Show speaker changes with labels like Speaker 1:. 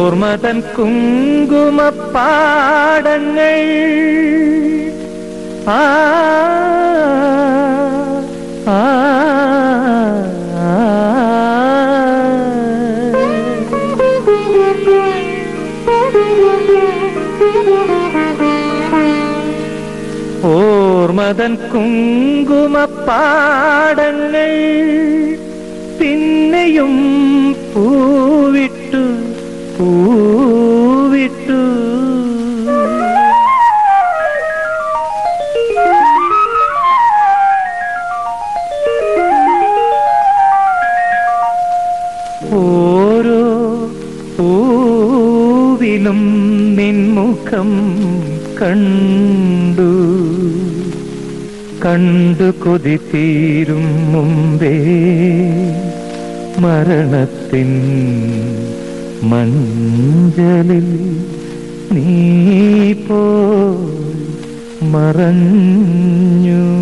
Speaker 1: ഓർമ്മതൻ കുങ്കുമപ്പാടങ്ങൾ ആ ആ, ഓർമ്മതൻ കുങ്കുമപ്പാടങ്ങൾ പിന്നെയും പൂവിട്ടു പൂവിട്ടു ഓരോ പൂവിലും നിൻമുഖം കണ്ടു കണ്ടു കൊതി തീരും മുമ്പേ മരണത്തിൻ മഞ്ചലിൽ നീ പോയി മറഞ്ഞു